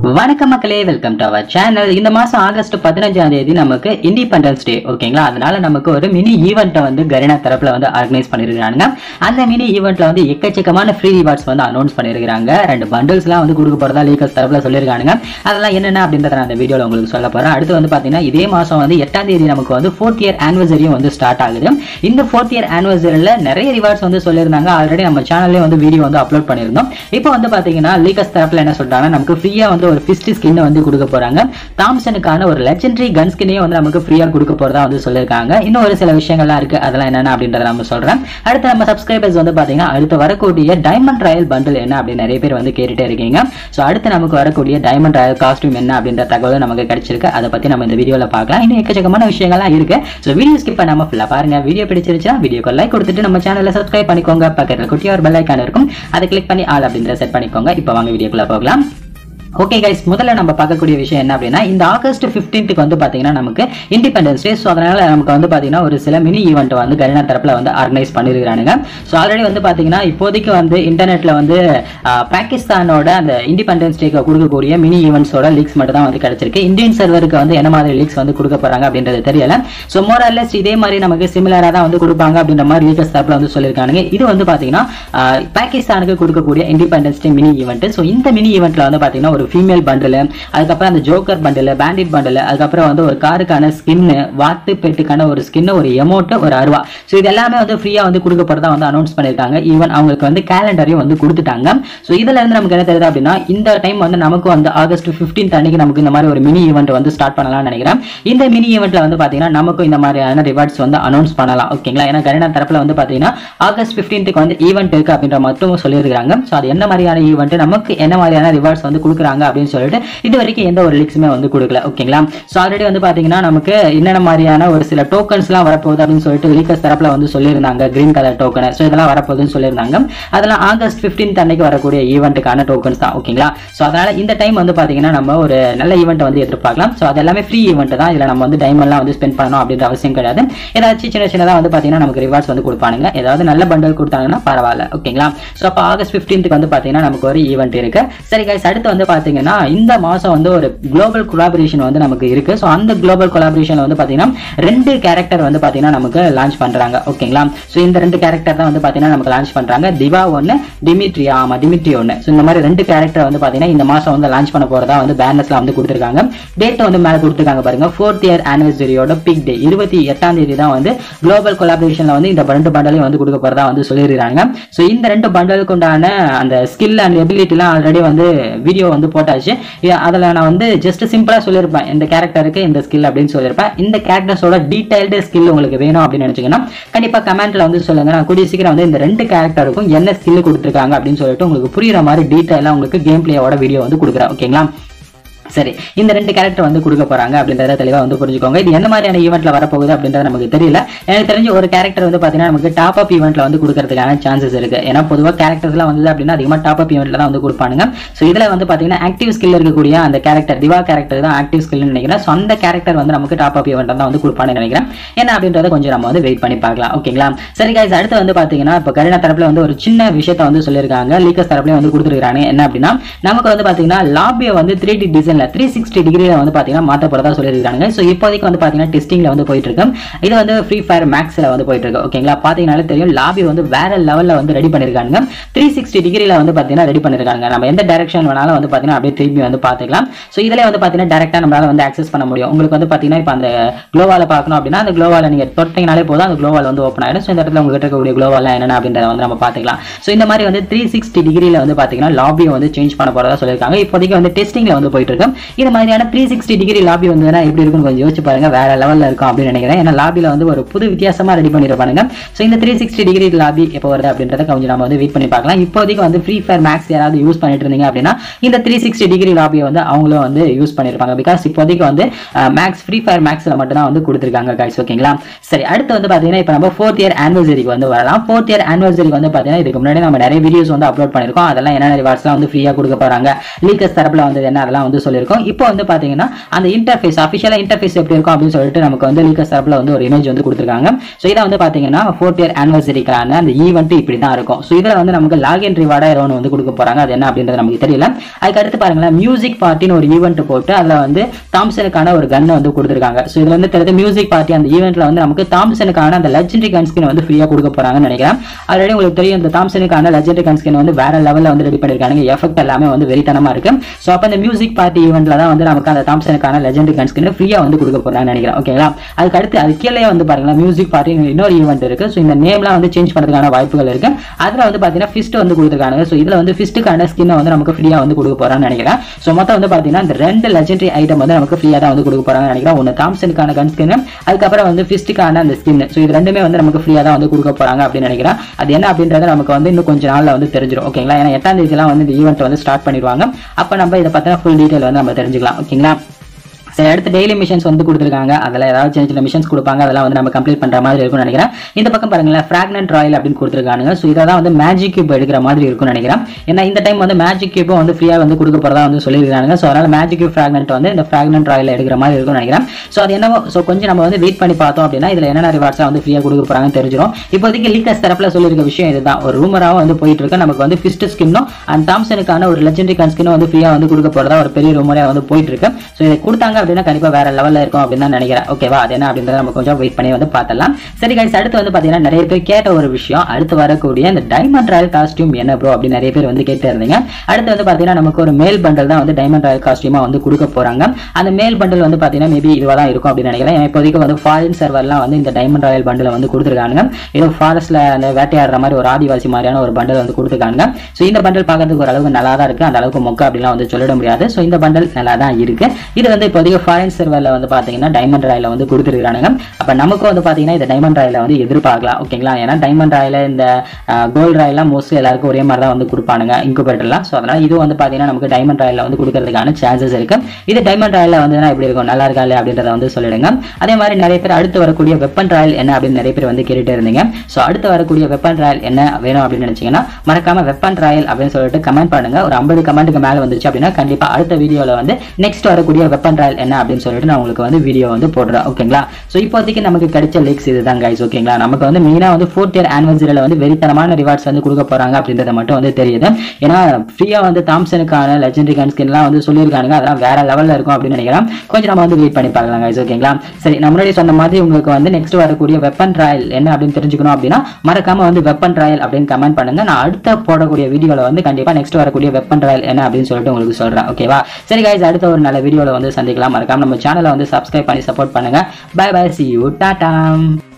வணக்கம் மக்களே welcome to our channel இந்த மாசம் ஆகஸ்ட் பதினஞ்சாம் தேதி நமக்கு இண்டிபெண்டன்ஸ் டே ஓகேங்களா அதனால நமக்கு ஒரு மினி ஈவெண்ட்டை வந்து கரினா தரப்புல வந்து ஆர்கனைஸ் பண்ணிருக்காங்க அந்த மினி ஈவெண்ட்ல வந்து எக்கச்சக்கமான ஃப்ரீ ரிவார்ட்ஸ் வந்து அனௌன்ஸ் பண்ணிருக்காங்க ரெண்டு பண்டில்ஸ்லாம் வந்து கொடுக்க போறதா லீக்கர்ஸ் தரப்புல சொல்லியிருக்காங்க அதெல்லாம் என்னென்ன அப்படின்றத நான் அந்த வீடியோல உங்களுக்கு சொல்ல போறேன் அடுத்து வந்து பாத்தீங்கன்னா இதே மாசம் வந்து எட்டாம் தேதி நமக்கு வந்து ஃபோர்த் இயர் ஆனிவர்சரியும் வந்து ஸ்டார்ட் ஆகுது இந்த ஃபோர்த் இயர் ஆனிவர்சரியில் நிறைய ரிவார்ட்ஸ் வந்து சொல்லியிருந்தாங்க ஆல்ரெடி நம்ம சேனல்லே வந்து வீடியோ வந்து அப்லோட் பண்ணியிருந்தோம் இப்போ வந்து பாத்தீங்கன்னா லீக்கர்ஸ் தரப்புல என்ன சொல்றாங்கன்னா நமக்கு ஃப்ரீயா வந்து ஒரு ஃபிஸ்ட் ஸ்கின் வந்து கொடுக்க போறாங்க தாம்சனுக்கான ஒரு லெஜெண்டரி கன் ஸ்கின்னையும் வந்து நமக்கு ஃப்ரீயா கொடுக்க போறதா வந்து சொல்லியிருக்காங்க இன்னும் ஒரு சில விஷயங்கள்லாம் இருக்கு அதெல்லாம் என்னென்ன அப்படின்றத நம்ம சொல்றேன் அடுத்து நம்ம சப்ஸ்கிரைபர்ஸ் வந்து பாத்தீங்கன்னா அடுத்து வரக்கூடிய டைமண்ட் ராயல் பண்டில் என்ன அப்படின்னு நிறைய பேர் வந்து கேட்டுட்டே இருக்கீங்க ஸோ அடுத்து நமக்கு வரக்கூடிய டைமண்ட் ராயல் காஸ்டியூம் என்ன அப்படின்ற தகவல் நமக்கு கிடைச்சிருக்கு அதை பத்தி நம்ம இந்த வீடியோல பார்க்கலாம் இன்னும் எக்கச்சக்கமான விஷயங்கள்லாம் இருக்கு ஸோ வீடியோ ஸ்கிப் பண்ணாம ஃபுல்லா பாருங்க வீடியோ பிடிச்சிருச்சுன்னா வீடியோக்கு லைக் கொடுத்துட்டு நம்ம சேனலை சப்ஸ்கிரைப் பண்ணிக்கோங்க பக்கத்தில் குட்டியா ஒரு பெல் ஐக்கான் இருக்கும் அதை கிளிக் பண்ணி ஆல் அப்படின்ற செட் பண்ணிக்கோங்க இப்போ வாங்க வீடியோக்குள்ள போகலாம் ஓகே கைஸ் முதல்ல நம்ம பார்க்கக்கூடிய விஷயம் என்ன அப்படின்னா இந்த ஆகஸ்ட் 15th வந்து பாத்தீங்கன்னா நமக்கு இண்டிபெண்டன்ஸ் டே ஸோ அதனால நமக்கு வந்து பாத்தீங்கன்னா ஒரு சில மினி ஈவெண்ட் வந்து கரினா தரப்புல வந்து ஆர்கனைஸ் பண்ணிருக்கானுங்க ஸோ ஆல்ரெடி வந்து பாத்தீங்கன்னா இப்போதைக்கு வந்து இன்டர்நெட்ல வந்து ஆஹ், பாகிஸ்தானோட அந்த இண்டிபெண்டன்ஸ் டேக்கு கொடுக்கக்கூடிய மினி ஈவெண்ட்ஸோட லீக்ஸ் மட்டும் தான் வந்து கிடைச்சிருக்கு இந்தியன் சர்வருக்கு வந்து என்ன மாதிரி லீக்ஸ் வந்து கொடுக்க போறாங்க அப்படின்றது தெரியல ஸோ மோரல்லஸ் இதே மாதிரி நமக்கு சிமிலரா தான் வந்து கொடுப்பாங்க அப்படின்ற மாதிரி லீக்கர்ஸ் தரப்புல வந்து சொல்லியிருக்காங்க இது வந்து பாத்தீங்கன்னா ஆஹ், பாகிஸ்தானுக்கு கொடுக்கக்கூடிய independence day mini event so இந்த மினி ஈவெண்ட்ல வந்து பாத்தீங்கன்னா ஒரு ஃபீமேல் பண்டில் அதுக்கப்புறம் அந்த ஜோக்கர் பண்டில் பேண்டிட் பண்டில் அதுக்கப்புறம் வந்து ஒரு காருக்கான ஸ்கின்னு வாத்து பெட்டுக்கான ஒரு ஸ்கின்னு ஒரு எமௌண்ட் ஒரு அருவா ஸோ இது எல்லாமே வந்து ஃப்ரீயா வந்து கொடுக்கப்படுறதா வந்து அனௌன்ஸ் பண்ணியிருக்காங்க ஈவன் அவங்களுக்கு வந்து கேலண்டரையும் வந்து கொடுத்துட்டாங்க ஸோ இதுல இருந்து நமக்கு என்ன தெரியுது அப்படின்னா இந்த டைம் வந்து நமக்கு வந்து ஆகஸ்ட் 15th அன்னைக்கு நமக்கு இந்த மாதிரி ஒரு மினி ஈவெண்ட் வந்து ஸ்டார்ட் பண்ணலாம்னு நினைக்கிறேன் இந்த மினி ஈவெண்ட்ல வந்து பாத்தீங்கன்னா நமக்கும் இந்த மாதிரியான ரிவார்ட்ஸ் வந்து அனௌன்ஸ் பண்ணலாம் ஓகேங்களா ஏன்னா கரினா தரப்புல வந்து பாத்தீங்கன்னா ஆகஸ்ட் 15th வந்து ஈவெண்ட் இருக்கு அப்படின்ற மட்டும் சொல்லியிருக்காங்க ஸோ அது என்ன மாதிரியான ஈவெண்ட் நமக்கு என்ன மாதிரியான ரிவார்ட்ஸ் வந்து கொடுக்குறாங்க அப்படின்னு சொல்லிட்டு இது வரைக்கும் எந்த ஒரு லிங்க்ஸுமே வந்து கொடுக்கல ஓகேங்களா ஸோ ஆல்ரெடி வந்து பாத்தீங்கன்னா நமக்கு என்னென்ன மாதிரியான ஒரு சில டோக்கன்ஸ்லாம் வரப்போகுது அப்படின்னு சொல்லிட்டு லீக்கர்ஸ் தரப்புல வந்து சொல்லியிருந்தாங்க கிரீன் கலர் டோக்கன் ஸோ இதெல்லாம் வரப்போகுதுன்னு சொல்லியிருந்தாங்க அதெல்லாம் ஆகஸ்ட் 15th அன்னைக்கு வரக்கூடிய ஈவெண்ட்டுக்கான டோக்கன்ஸ் தான் ஓகேங்களா ஸோ அதனால இந்த டைம் வந்து பாத்தீங்கன்னா நம்ம ஒரு நல்ல ஈவெண்ட் வந்து எதிர்பார்க்கலாம் ஸோ அது எல்லாமே ஃப்ரீ ஈவெண்ட் தான் இதுல நம்ம வந்து டைமெல்லாம் வந்து ஸ்பெண்ட் பண்ணணும் அப்படின்ற அவசியம் கிடையாது ஏதாச்சும் சின்ன சின்னதா வந்து பாத்தீங்கன்னா நமக்கு ரிவார்ட்ஸ் வந்து கொடுப்பானுங்க ஏதாவது நல்ல பண்டல் கொடுத்தாங்கன்னா பரவாயில்ல ஓகேங்களா ஸோ அப்போ ஆகஸ்ட் 15th வந்து பாத்தீங்கன்னா நமக்கு ஒரு ஈவெண்ட் இருக்கு சரி guys அடுத்து வந்து பாத்தீங்கன்னா இந்த மாசம் வந்து ஒரு குளோபல் கொலாபரேஷன் வந்து நமக்கு இருக்கு ஸோ அந்த குளோபல் கொலாபரேஷன் வந்து பாத்தீங்கன்னா ரெண்டு கேரக்டர் வந்து பாத்தீங்கன்னா நமக்கு லான்ச் பண்றாங்க ஓகேங்களா ஸோ இந்த ரெண்டு கேரக்டர் தான் வந்து பாத்தீங்கன்னா நமக்கு லான்ச் பண்றாங்க திவா ஒன்னு டிமிட்ரியா ஆமா டிமிட்ரி ஒன்னு ஸோ இந்த மாதிரி ரெண்டு கேரக்டர் வந்து பாத்தீங்கன்னா இந்த மாசம் வந்து லான்ச் பண்ண போறதா வந்து பேனர்ஸ்ல வந்து கொடுத்துருக்காங்க டேட் வந்து மேல கொடுத்துருக்காங்க பாருங்க ஃபோர்த் இயர் ஆனிவர்சரியோட பிக் டே இருபத்தி எட்டாம் தேதி தான் வந்து குளோபல் கொலாபரேஷன்ல வந்து இந்த ரெண்டு பண்டலையும் வந்து கொடுக்க போறதா வந்து சொல்லியிருக்காங்க ஸோ இந்த ரெண்டு பண்டலுக்கு உண்டான அந்த ஸ்கில் அண்ட் எபிலிட்டிலாம் ஆல்ரெடி வந்து வீடியோ வந்து போட்டாச்சு இ- அதுல நான் வந்து ஜஸ்ட் சிம்பிளா சொல்லியிருப்பேன் இந்த கேரக்டருக்கு இந்த ஸ்கில் அப்படின்னு சொல்லியிருப்பேன் இந்த கேரக்டர்ஸோட டீடைல்டு ஸ்கில் உங்களுக்கு வேணும் அப்படின்னு நினைச்சீங்கன்னா கண்டிப்பா கமெண்ட்ல வந்து சொல்லுங்க நான் கூடிய சீக்கிரம் வந்து இந்த ரெண்டு கேரக்டருக்கும் என்ன ஸ்கில் கொடுத்துருக்காங்க அப்படின்னு சொல்லிட்டு உங்களுக்கு புரியுற மாதிரி டீடைலா உங்களுக்கு கேம் பிளேயோட வீடியோ வந்து கொடுக்குறேன் ஓகேங்களா சரி இந்த ரெண்டு கேரக்டர் வந்து கொடுக்க போறாங்க அப்படின்றத தெளிவா வந்து புரிஞ்சுக்கோங்க இது எந்த மாதிரியான ஈவெண்ட்ல வரப்போகுது அப்படின்றது நமக்கு தெரியல எனக்கு தெரிஞ்ச ஒரு கேரக்டர் வந்து பாத்தீங்கன்னா நமக்கு டாப் அப் ஈவெண்ட்ல வந்து கொடுக்கறதுக்கான சான்சஸ் இருக்கு ஏன்னா பொதுவாக கேரக்டர்ஸ் எல்லாம் வந்தது அப்படின்னா அதிகமா டாப் அப் ஈவெண்ட்ல தான் வந்து கொடுப்பானுங்க ஸோ இதுல வந்து பாத்தீங்கன்னா ஆக்டிவ் ஸ்கில் இருக்கக்கூடிய அந்த கேரக்டர் திவா கேரக்டர் தான் ஆக்டிவ் ஸ்கில்னு நினைக்கிறேன் ஸோ அந்த கேரக்டர் வந்து நமக்கு டாப் அப் ஈவெண்ட் தான் வந்து கொடுப்பான்னு நினைக்கிறேன் என்ன அப்படின்றத கொஞ்சம் நம்ம வந்து வெயிட் பண்ணி பார்க்கலாம் ஓகேங்களா சரி guys அடுத்து வந்து பாத்தீங்கன்னா இப்போ கரினா தரப்புல வந்து ஒரு சின்ன விஷயத்த வந்து சொல்லியிருக்காங்க லீக்கர்ஸ் தரப்புலயும் வந்து கொடுத்துருக்காங்க என்ன அப்படின்னா நமக்கு வந்து பாத்தீங்கன்னா லாபியை வந்து த்ரீ டி டிசைன்ல த்ரீ சிக்ஸ்டி டிகிரில வந்து பாத்தீங்கன்னா மாத்த போறதா சொல்லியிருக்காங்க ஸோ இப்போதைக்கு வந்து பாத்தீங்கன்னா டெஸ்டிங்ல வந்து போயிட்டு இருக்கு இது வந்து ஃப்ரீ ஃபயர் மேக்ஸ்ல வந்து போயிட்டு இருக்கு ஓகேங்களா பாத்தீங்கன்னாலே தெரியும் லாபி வந்து வேற லெவல்ல வந்து ரெடி பண்ணிருக்காங்க த்ரீ சிக்ஸ்டி டிகிரில வந்து பாத்தீங்கன்னா ரெடி பண்ணிருக்காங்க நம்ம எந்த டைரக்ஷன் வேணாலும் வந்து பாத்தீங்கன்னா அப்படியே திரும்பி வந்து பாத்துக்கலாம் ஸோ இதுல வந்து பாத்தீங்கன்னா டேரக்டா நம்மளால வந்து ஆக்சஸ் பண்ண முடியும் உங்களுக்கு வந்து பாத்தீங்கன்னா இப்போ அந்த குளோவால பார்க்கணும் அப்படின்னா அந்த குளோவால நீங்க தொட்டிங்கனாலே போதும் அந்த குளோவால் வந்து ஓப்பன் ஆயிடும் ஸோ இந்த இடத்துல உங்ககிட்ட இருக்கக்கூடிய குளோவால் என்னென்ன அப்படின்றத வந்து நம்ம பாத்துக்கலாம் ஸோ இந்த மாதிரி வந்து த்ரீ சிக்ஸ்டி டிகிரில வந்து பாத்தீங்கன்னா லாபியை வந்து சேஞ்ச் பண்ண போறதா சொல்லியிருக்காங்க இப்போதைக்கு வந்து டெஸ்டிங்ல வந்து போயிட்டு இருக்கு இந்த மாதிரியான த்ரீ சிக்ஸ்டி டிகிரி லாபி வந்து எப்படி இருக்குன்னு கொஞ்சம் யோசிச்சு பாருங்க வேற லெவல்ல இருக்கும் அப்படின்னு நினைக்கிறேன் ஏன்னா லாபில வந்து ஒரு புது வித்தியாசமா ரெடி பண்ணிருப்பானுங்க ஸோ இந்த த்ரீ சிக்ஸ்டி டிகிரி லாபி எப்போ வருது அப்படின்றத கொஞ்சம் நம்ம வந்து வெயிட் பண்ணி பார்க்கலாம் இப்போதைக்கு வந்து ஃப்ரீ ஃபயர் மேக்ஸ் யாராவது யூஸ் பண்ணிட்டு இருந்தீங்க அப்படின்னா இந்த த்ரீ சிக்ஸ்டி டிகிரி லாபியை வந்து அவங்களும் வந்து யூஸ் பண்ணிருப்பாங்க பிகாஸ் இப்போதைக்கு வந்து மேக்ஸ் ஃப்ரீ ஃபயர் மேக்ஸ்ல மட்டும் தான் வந்து கொடுத்துருக்காங்க guys ஓகேங்களா சரி அடுத்து வந்து பாத்தீங்கன்னா இப்போ நம்ம ஃபோர்த் இயர் ஆனிவர்சரிக்கு வந்து வரலாம் ஃபோர்த் இயர் ஆனிவர்சரிக்கு வந்து பாத்தீங்கன்னா இதுக்கு முன்னாடி நம்ம நிறைய வீடியோஸ் வந்து அப்லோட் பண்ணிருக்கோம் அதெல்லாம் என்னென்ன ரிவார்ட்ஸ்லாம் வந்து ஃப்ரீயா கொடுக்க போறாங்க லீக்கர்ஸ் தரப்புல வந்து என்ன அதெல்லாம் வந்து சொல்லியிருக்காங்க இருக்கும் இப்போ வந்து பாத்தீங்கன்னா அந்த இன்டர்ஃபேஸ் அஃபிஷியலா இன்டர்ஃபேஸ் எப்படி இருக்கும் அப்படின்னு சொல்லிட்டு நமக்கு வந்து லீக்கர்ஸ் தரப்புல வந்து ஒரு இமேஜ் வந்து கொடுத்துருக்காங்க ஸோ இதை வந்து பாத்தீங்கன்னா ஃபோர்த் இயர் ஆனிவர்சரிக்கான அந்த ஈவெண்ட் இப்படி தான் இருக்கும் ஸோ இதில் வந்து நமக்கு லாகின் ரிவார்டா ஒன்று வந்து கொடுக்க போறாங்க அது என்ன அப்படின்றது நமக்கு தெரியல அதுக்கு அடுத்து பாருங்களேன் மியூசிக் பார்ட்டின்னு ஒரு ஈவெண்ட் போட்டு அதில் வந்து தாம்சனுக்கான ஒரு கன்னை வந்து கொடுத்துருக்காங்க ஸோ இதுல வந்து தெரிஞ்ச மியூசிக் பார்ட்டி அந்த ஈவெண்ட்ல வந்து நமக்கு தாம்சனுக்கான அந்த லெஜெண்டரி கன் ஸ்கின் வந்து ஃப்ரீயா கொடுக்க போறாங்கன்னு நினைக்கிறேன் ஆல்ரெடி உங்களுக்கு தெரியும் இந்த தாம்சனுக்கான லெஜெண்டரி கன் ஸ்கின் வந்து வேற லெவல்ல வந்து ரெடி பண்ணிருக்காங்க எஃபெக்ட் எல்லாமே வந்து வெறித்தனமா இருக்கு ஸோ அப்போ இந்த மியூசிக் பார்ட்டி ஈவெண்ட்ல தான் வந்து நமக்கு அந்த தாம்சனுக்கான லெஜெண்டரி கன் ஸ்கின் ஃப்ரீயா வந்து கொடுக்க போறாங்கன்னு நினைக்கிறேன் ஓகேங்களா அதுக்கு அடுத்து அது கீழே வந்து பாருங்களா மியூசிக் பார்ட்டி இன்னொரு ஈவெண்ட் இருக்கு ஸோ இந்த நேம்லாம் வந்து சேஞ்ச் பண்றதுக்கான வாய்ப்புகள் இருக்கு அதுல வந்து பாத்தீங்கன்னா ஃபிஸ்ட் வந்து கொடுத்துருக்காங்க ஸோ இதுல வந்து ஃபிஸ்ட்டுக்கான ஸ்கின் வந்து நமக்கு ஃப்ரீயா வந்து கொடுக்க போறான்னு நினைக்கிறேன் ஸோ மொத்தம் வந்து பாத்தீங்கன்னா இந்த ரெண்டு லெஜெண்டரி ஐட்டம் வந்து நமக்கு ஃப்ரீயா தான் வந்து கொடுக்க போறாங்கன்னு நினைக்கிறேன் ஒன்று தாம்சனுக்கான கன் ஸ்கின் அதுக்கப்புறம் வந்து ஃபிஸ்ட்டுக்கான அந்த ஸ்கின் ஸோ இது ரெண்டுமே வந்து நமக்கு ஃப்ரீயா தான் வந்து கொடுக்க போறாங்க அப்படின்னு நினைக்கிறேன் அது என்ன அப்படின்றது நமக்கு வந்து இன்னும் கொஞ்சம் நாள்ல வந்து தெரிஞ்சிடும் ஓகேங்களா ஏன்னா எட்டாம் தேதிலாம் வந்து இந்த ஈவெண்ட் வந்து ஸ்டார்ட் பண்ணிடுவாங்க அப்போ நம்ம இதை பத்தின ஃபுல் டீடைல் வந்து நம்ம தெரிஞ்சுக்கலாம் ஓகேங்களா சரி அடுத்து டெய்லி மிஷன்ஸ் வந்து கொடுத்துருக்காங்க அதில் ஏதாவது சின்ன சின்ன மிஷன்ஸ் கொடுப்பாங்க அதெல்லாம் வந்து நம்ம கம்ப்ளீட் பண்ணுற மாதிரி இருக்கும்னு நினைக்கிறேன் இந்த பக்கம் பாருங்களேன் ஃப்ராக்னன்ட் ராயல் அப்படின்னு கொடுத்துருக்காங்க ஸோ இதை தான் வந்து மேஜிக் கியூப் எடுக்கிற மாதிரி இருக்கும்னு நினைக்கிறேன் ஏன்னா இந்த டைம் வந்து மேஜிக் கியூப்பும் வந்து ஃப்ரீயாக வந்து கொடுக்க போகிறதா வந்து சொல்லியிருக்காங்க ஸோ அதனால் மேஜிக் கியூப் ஃப்ராக்னன்ட் வந்து இந்த ஃப்ராக்னன்ட் ராயல் எடுக்கிற மாதிரி இருக்கும்னு நினைக்கிறேன் ஸோ அது என்னவோ ஸோ கொஞ்சம் நம்ம வந்து வெயிட் பண்ணி பார்த்தோம் அப்படின்னா இதில் என்னென்ன ரிவார்ட்ஸாக வந்து ஃப்ரீயாக கொடுக்க போகிறாங்கன்னு தெரிஞ்சிடும் இப்போதைக்கு லீக்கர்ஸ் தரப்பில் சொல்லியிருக்க விஷயம் இதுதான் ஒரு ரூமராக வந்து போயிட்டு இருக்கு நமக்கு வந்து ஃபிஸ்ட் ஸ்கின்னும் அண்ட் தாம்சனுக்கான ஒரு லெஜெண்டரி கன் ஸ்கின்னும் வந்து ஃப்ரீயாக வந்து கொடுக்க போகிறதா ஒரு பெரிய ரூமராக வந்து போயிட்டு இருக்கு ஸோ இதை கொடுத்தாங்க அப்படின்னா கண்டிப்பாக வேற லெவலில் இருக்கும் அப்படின்னு தான் நினைக்கிறேன் ஓகேவா அது என்ன அப்படின்றத நம்ம கொஞ்சம் வெயிட் பண்ணி வந்து பார்த்தலாம் சரி கைஸ் அடுத்து வந்து பார்த்தீங்கன்னா நிறைய பேர் கேட்ட ஒரு விஷயம் அடுத்து வரக்கூடிய இந்த டைமண்ட் ராயல் காஸ்டியூம் என்ன ப்ரோ அப்படின்னு நிறைய பேர் வந்து கேட்டு இருந்தீங்க அடுத்து வந்து பார்த்தீங்கன்னா நமக்கு ஒரு மேல் பண்டல் தான் வந்து டைமண்ட் ராயல் காஸ்டியூமா வந்து கொடுக்க போறாங்க அந்த மேல் பண்டல் வந்து பார்த்தீங்கன்னா மேபி இதுவாக தான் இருக்கும் அப்படின்னு நினைக்கிறேன் ஏன்னா இப்போதைக்கு வந்து ஃபாரின் சர்வர்லாம் வந்து இந்த டைமண்ட் ராயல் பண்டில் வந்து கொடுத்துருக்காங்க ஏதோ ஃபாரஸ்ட்ல அந்த வேட்டையாடுற மாதிரி ஒரு ஆதிவாசி மாதிரியான ஒரு பண்டல் வந்து கொடுத்துருக்காங்க ஸோ இந்த பண்டல் பார்க்கறதுக்கு ஒரு அளவுக்கு நல்லா தான் இருக்கு அந்த அளவுக்கு மொக்க அப்படிலாம் வந்து சொல்லிட முடியாது ஸோ இந்த பண்டல் நல்லா தான் இருக்கு இது வந்து இப்போதைக்கு ஃபாரின் சர்வரில் வந்து பார்த்தீங்கன்னா டைமண்ட் ராயில வந்து கொடுத்துருக்கானுங்க அப்போ நமக்கும் வந்து பார்த்தீங்கன்னா இந்த டைமண்ட் ராயில வந்து எதிர்பார்க்கலாம் ஓகேங்களா ஏன்னா டைமண்ட் ராயில இந்த கோல்டு ராயெல்லாம் மோஸ்ட்லி எல்லாருக்கும் ஒரே மாதிரி தான் வந்து கொடுப்பானுங்க இன்குபேட்டர்லாம் ஸோ அதனால இது வந்து பார்த்தீங்கன்னா நமக்கு டைமண்ட் ராயில வந்து கொடுக்கறதுக்கான சான்சஸ் இருக்கு இது டைமண்ட் ராயில வந்து எப்படி இருக்கும் நல்லா இருக்கா இல்லையா அப்படின்றத வந்து சொல்லிடுங்க அதே மாதிரி நிறைய பேர் அடுத்து வரக்கூடிய வெப்பன் ராயல் என்ன அப்படின்னு நிறைய பேர் வந்து கேட்டுட்டு இருந்தீங்க ஸோ அடுத்து வரக்கூடிய வெப்பன் ராயல் என்ன வேணும் அப்படின்னு நினைச்சீங்கன்னா மறக்காம வெப்பன் ராயல் அப்படின்னு சொல்லிட்டு கமெண்ட் பண்ணுங்க ஒரு ஐம்பது கமெண்ட்டுக்கு மேலே வந்துச்சு அப்படின்னா கண்டிப்பா அடுத்த வீடியோல வந்து நெக்ஸ்ட் வரக்கூடிய வெப்பன் ராயல் என்ன அப்படின்னு சொல்லிட்டு நான் உங்களுக்கு வந்து வீடியோ வந்து போடுறேன் ஓகேங்களா ஸோ இப்போதைக்கு நமக்கு கிடைச்ச லிக்ஸ் இதுதான் கைஸ் ஓகேங்களா நமக்கு வந்து மெயினாக வந்து ஃபோர்த் இயர் ஆனிவர்சரியில் வந்து வெறித்தனமான ரிவார்ட்ஸ் வந்து கொடுக்க போறாங்க அப்படின்றத மட்டும் வந்து தெரியுது ஏன்னா ஃப்ரீயாக வந்து தாம்சனுக்கான லெஜெண்டரி கன் ஸ்கின்லாம் வந்து சொல்லியிருக்காங்க அதெல்லாம் வேற லெவலில் இருக்கும் அப்படின்னு நினைக்கிறேன் கொஞ்சம் நம்ம வந்து வெயிட் பண்ணி பார்க்கலாம் கைஸ் ஓகேங்களா சரி நான் முன்னாடி சொன்ன மாதிரி உங்களுக்கு வந்து நெக்ஸ்ட் வரக்கூடிய வெப்பன் ட்ராயல் என்ன அப்படின்னு தெரிஞ்சுக்கணும் அப்படின்னா மறக்காம வந்து வெப்பன் ட்ராயல் அப்படின்னு கமெண்ட் பண்ணுங்க நான் அடுத்த போடக்கூடிய வீடியோவில் வந்து கண்டிப்பாக நெக்ஸ்ட் வரக்கூடிய வெப்பன் ட்ராயல் என்ன அப்படின்னு சொல்லிட்டு உங்களுக்கு சொல்றேன் ஓகேவா சரி கைஸ் அடுத்த ஒரு நல்ல வீடியோவில் வந்து சந்திக்கலாம் மறக்காம நம்ம சேனலை வந்து சப்ஸ்கிரைப் பண்ணி சப்போர்ட் பண்ணுங்க bye bye see you Tata